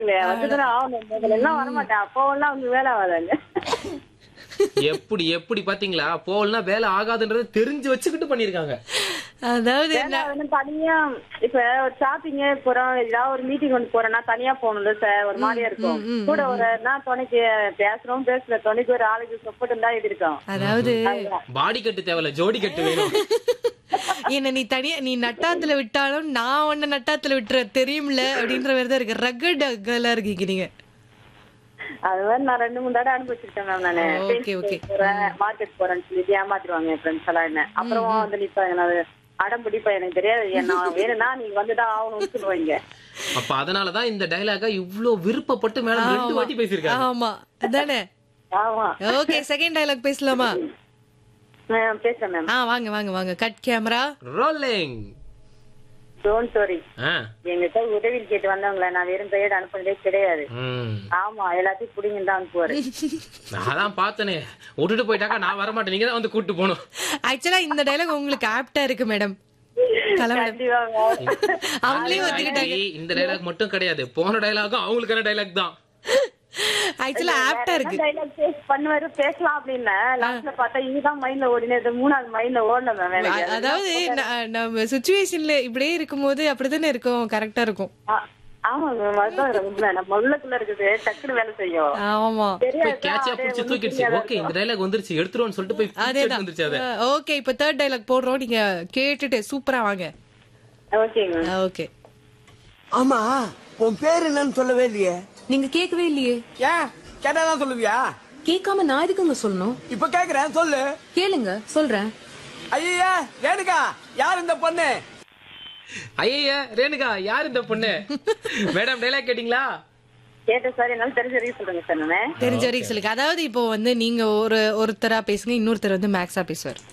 வந்துதான் ஆகணும் முதல்ல எல்லாம் வரமாட்டேன் அப்போ எல்லாம் வந்து வேலை ஆகாதாங்க எப்படி எப்படி பாத்தீங்களா போகலன்னா வேலை ஆகாதுன்றத தெரிஞ்சு வச்சுக்கிட்டு பண்ணிருக்காங்க அதாவது வேலை வந்து தனியா இப்ப ஒரு ஷாப்பிங் போறோம் ஏதாவது ஒரு மீட்டிங் வந்து போறோம்னா தனியா போகணும்ல சார் ஒரு மாதிரியா இருக்கும் கூட ஒரு நான் துணைக்கு பேசுறோம் பேசல துணைக்கு ஒரு ஆளுக்கு சப்போர்ட் இருந்தா இது இருக்கும் அதாவது பாடி கட்டு தேவையில்ல ஜோடி கட்டு வேணும் என்ன நீ தனியா நீ நட்டாத்துல விட்டாலும் நான் உன்ன நட்டாத்துல விட்டுற தெரியும்ல அப்படின்ற மாதிரி தான் இருக்கு ரகட் கேர்லா இருக்கீங்க நீங்க அது மாதிரி நான் ரெண்டு மூணு தடவை அனுபவிச்சிருக்கேன் மேம் நானு Okay, okay. போறேன் மார்க்கெட் போறேன்னு சொல்லிட்டு ஏமாத்திடுவாங்க என் ஃப்ரெண்ட்ஸ் எல்லாம் என்ன அப்புறம் வந்து நிப்பாங்க நான் அடம் பிடிப்பா எனக்கு தெரியாது நான் வேணும்னா நீங்க வந்துதான் ஆகணும்னு சொல்லுவாங்க அப்ப அதனாலதான் இந்த டைலாக இவ்ளோ விருப்பப்பட்டு மேடம் ரெண்டு வாட்டி பேசியிருக்காங்க ஆமா அதானே ஆமா ஓகே செகண்ட் டயலாக் பேசலாமா மேம் பேசுறேன் மேம் ஆ வாங்க வாங்க வாங்க cut camera rolling don't worry எங்கிட்ட உதவி கேட்டு வந்தவங்கள நான் வெறும் பெயர் அனுப்புனதே கிடையாது ஆமா எல்லாத்தையும் புடிங்கன்னு தான் அனுப்புவாரு நான் தான் பார்த்தனே விட்டுட்டு போயிட்டாக்கா நான் வரமாட்டேன் நீங்க தான் வந்து கூட்டு போகணும் ஆக்சுவலா இந்த டயலாக் உங்களுக்கு ஆப்டா இருக்கு மேடம் கலா மேடம் கண்டிப்பா ma'am. அவங்களே ஒத்துக்கிட்டாங்க இந்த டைலாக் மட்டும் கிடையாது போன டைலாகும் அவங்களுக்கான டைலாக் தான் ஆக்சுவலா ஆப்டா இருக்கு என்ன dialogue பேச பண்ணுவாரு பேசலாம் அப்படின்னு லாஸ்ட்ல பார்த்தா இதுதான் மைண்ட்ல ஓடினது மூணாவது மைண்ட்ல ஓடல மேம் எனக்கு அ- அதாவது ந- நம்ம சுச்சுவேஷன்ல இப்படியே இருக்கும்போது அப்படித்தானே இருக்கும் கரெக்டா இருக்கும் ஆ- ஆமா மேம் அதுதான் உண்மை நம்ம உள்ளுக்குள்ள இருக்குது டக்குனு வேலை செய்யும் ஆமா தெரியாது கேட்சா புடிச்சு தூக்கிடுச்சு ஓகே இந்த டைலாக் வந்துருச்சு எடுத்துருவோம்னு சொல்லிட்டு போய் எடுத்து அதேதான் வந்துருச்சு அதை ஓகே இப்ப தேர்ட் டைலாக் போடுறோம் நீங்க கேட்டுட்டு சூப்பரா வாங்க ஓகேங்க மேம் ஓகே ஆமா உன் பேர் என்னன்னு சொல்லவே இல்லையே நீங்க கேட்கவே இல்லையே ஏன் கேட்டாதான் சொல்லுவியா கேட்காம நான் எதுக்குங்க சொல்லணும் இப்ப கேக்குறேன் சொல்லு கேளுங்க சொல்றேன் ஐயா ரேணுகா யார் இந்த பொண்ணு ஐயா ரேணுகா யார் இந்த பொண்ணு மேடம் டைலாக் கேட்டீங்களா கேட்டேன் சார் என்னால தெரிஞ்ச வரைக்கும் சொல்லுங்க சார் நானு தெரிஞ்ச வரைக்கும் சொல்லுங்க அதாவது இப்போ வந்து நீங்க ஒரு ஒருத்தரா பேசுங்க இன்னொருத்தர் வந்து மேக்ஸா பேசுவார்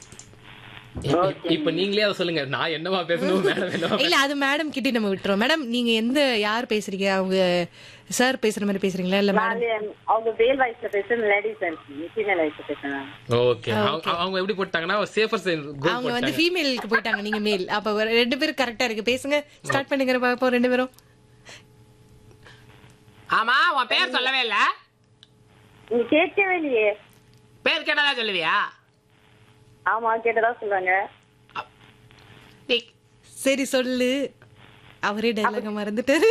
இப்ப நீங்களே அதை சொல்லுங்க நான் என்னவா பேசணும் மேடம் என்னவா இல்ல அது மேடம் கிட்ட நம்ம விட்டுறோம் மேடம் நீங்க எந்த யார் பேசுறீங்க அவங்க சார் பேசுற மாதிரி பேசுறீங்களா இல்ல மேடம் நானு அவங்க வேல் வாய்ஸ்ல பேசுறேன் லேடிஸ் ஃபீமேல் வாய்ஸ்ல பேசுறேன் ஓகே அவங்க எப்படி போட்டாங்கன்னா சேஃபர் சைன் கோல் அவங்க வந்து ஃபீமேலுக்கு போயிட்டாங்க நீங்க மேல் அப்ப ஒரு ரெண்டு பேரும் கரெக்டா இருக்கு பேசுங்க ஸ்டார்ட் பண்ணுங்க பாப்போம் ரெண்டு பேரும் ஆமா உன் பேர் சொல்லவே இல்ல நீங்க கேட்கவே இல்லையே பேர் கேட்டதா சொல்லுவியா ஆமா கேட்டதா சொல்றாங்க சரி சொல்லு அவரே டைலாக மறந்துட்டாரு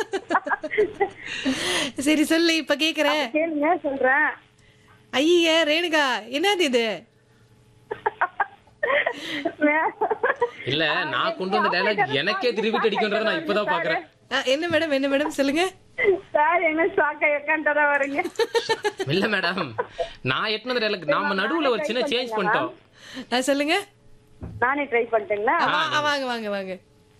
சரி சொல்லு இப்ப கேக்குறேன் கேளுங்க சொல்றேன் ஐய ரேணுகா என்னது இது இல்ல நான் கொண்டு வந்த டைலாக் எனக்கே திருப்பி அடிக்கும்ன்றத நான் இப்பதான் பாக்குறேன் அஹ், என்ன மேடம் என்ன மேடம் சொல்லுங்க சார் என்ன ஷாக்கா உட்காந்துட்டா வரீங்க இல்ல மேடம் நான் எட்டுனது டைலாக் நாம நடுவுல ஒரு சின்ன சேஞ்ச் பண்ணிட்டோம் அஹ், சொல்லுங்க நானே ட்ரை பண்ணிட்டேங்களா ஆ, ஆ, வாங்க வாங்க வாங்க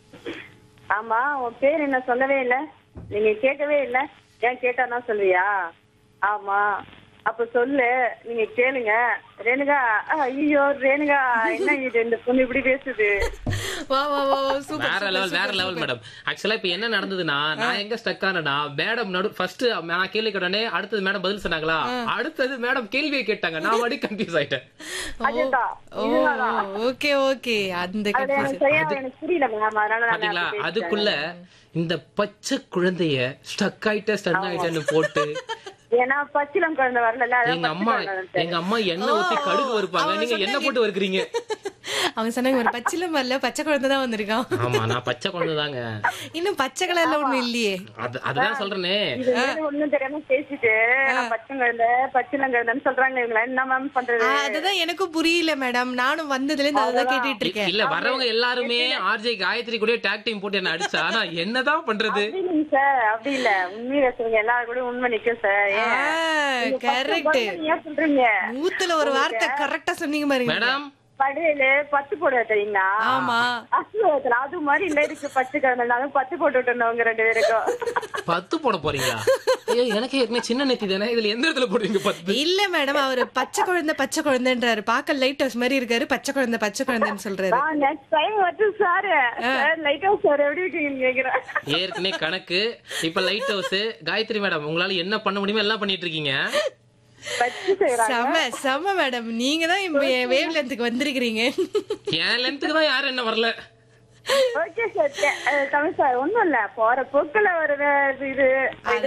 ஆமா உன் பேர் என்ன சொல்லவே இல்ல நீங்க கேட்கவே இல்ல ஏன் கேட்டானா சொல்லுவியா ஆமா அப்ப சொல்லு நீங்க கேளுங்க ரேணுகா ஐயோ ரேணுகா என்ன இது இந்த பொண்ணு இப்படி பேசுது வா வா வா வா, சூப்பர் வேற லெவல் வேற லெவல் மேடம் ஆக்சுவலா இப்ப என்ன நடந்ததுன்னா நான் எங்க ஸ்டக் ஆனேன்னா மேடம் நடு ஃபர்ஸ்ட் நான் கேள்வி கேட்டோடனே அடுத்தது மேடம் பதில் சொன்னாங்களா அடுத்தது மேடம் கேள்வியை கேட்டாங்க நான் மறுபடியும் கன்ஃபியூஸ் ஆயிட்டேன் அதுதான் ஓ ஓகே ஓகே அந்த அதுல எனக்கு சரியா எனக்கு புரியல மேம் அதனால நான் பாத்தீங்களா அப்படி பேசிட்டேன். அதுக்குள்ள இந்த பச்சை குழந்தைய ஸ்டக் ஆயிட்ட ஸ்டன் ஆயிட்டேன்னு போட்டு ஏன்னா பச்சிலம் குழந்தை வரல அதான் எங்க அம்மா பச்சை குழந்தை எங்க அம்மா எண்ணெய் ஊத்தி கடுகு வறுப்பாங்க நீங்க எண்ணெய் போட்டு வறுக்குறீங்க அவங்க சொன்னாங்க ஒரு பச்சில வரல பச்சை குழந்தை தான் வந்திருக்கான் ஆமா நான் பச்சை குழந்தை தாங்க இன்னும் பச்சை கலர்ல ஒண்ணும் இல்லையே அது அதுதான் சொல்றேனே இது மாதிரி ஒண்ணும் தெரியாம பேசிட்டு நான் பச்சை குழந்தை பச்சிலம் குழந்தைன்னு சொல்றாங்க இவங்கள என்ன மேம் பண்றது ஆ, அதுதான் எனக்கும் புரியல மேடம் நானும் வந்ததுல இருந்து அதான் கேட்டுட்டு இருக்கேன் இல்ல வரவங்க எல்லாருமே ஆர்ஜே காயத்ரி கூட டாக் டீம் போட்டு என்ன அடிச்சா ஆனா என்னதான் பண்றது அப்படி இல்லைங்க சார் அப்படி இல்ல உண்மையில சொல்லுங்க எல்லாரும் கூட உண்மை நிக்கும் சார் ஏன் கரெக்ட் ஏன் சொல்றீங்க நூத்துல ஒரு வார்த்தை கரெக்டா சொன்னீங்க பாருங்க மேடம் படையில பத்து போடுவ தெரியுங்களா ஆமா அசுவத்துல அது மாதிரி இல்ல இருக்கு பத்து கிழமைனாலும் பத்து போட்டு விட்டுருந்தவங்க ரெண்டு பேருக்கும் பத்து போட போறீங்களா ஐயோ எனக்கு ஏற்கனவே சின்ன நெத்தி தானே இதுல எந்த இடத்துல போடுவீங்க பத்து இல்ல மேடம் அவரு பச்சை குழந்தை பச்சை குழந்தைன்றாரு பாக்க லைட் ஹவுஸ் மாதிரி இருக்காரு பச்சை குழந்தை பச்சை குழந்தைன்னு சொல்றாரு நெக்ஸ்ட் டைம் வந்து sir sir lighthouse sir எப்படி இருக்கீங்கன்னு கேக்குறேன் ஏற்கனவே கணக்கு இப்ப லைட் ஹவுஸ் காயத்ரி மேடம் உங்களால என்ன பண்ண முடியுமோ எல்லாம் பண்ணிட்டு இருக்கீங்க வச்சு செய்யறாங்க செம செம மேடம் நீங்க தான் என் வேவ் லென்த்துக்கு வந்திருக்கிறீங்க என் லென்த்துக்கு தான் யாரும் என்ன வரல ஓகே சார் தமிழ் சார் ஒண்ணும் இல்ல போற போக்குல ஒரு வே- இது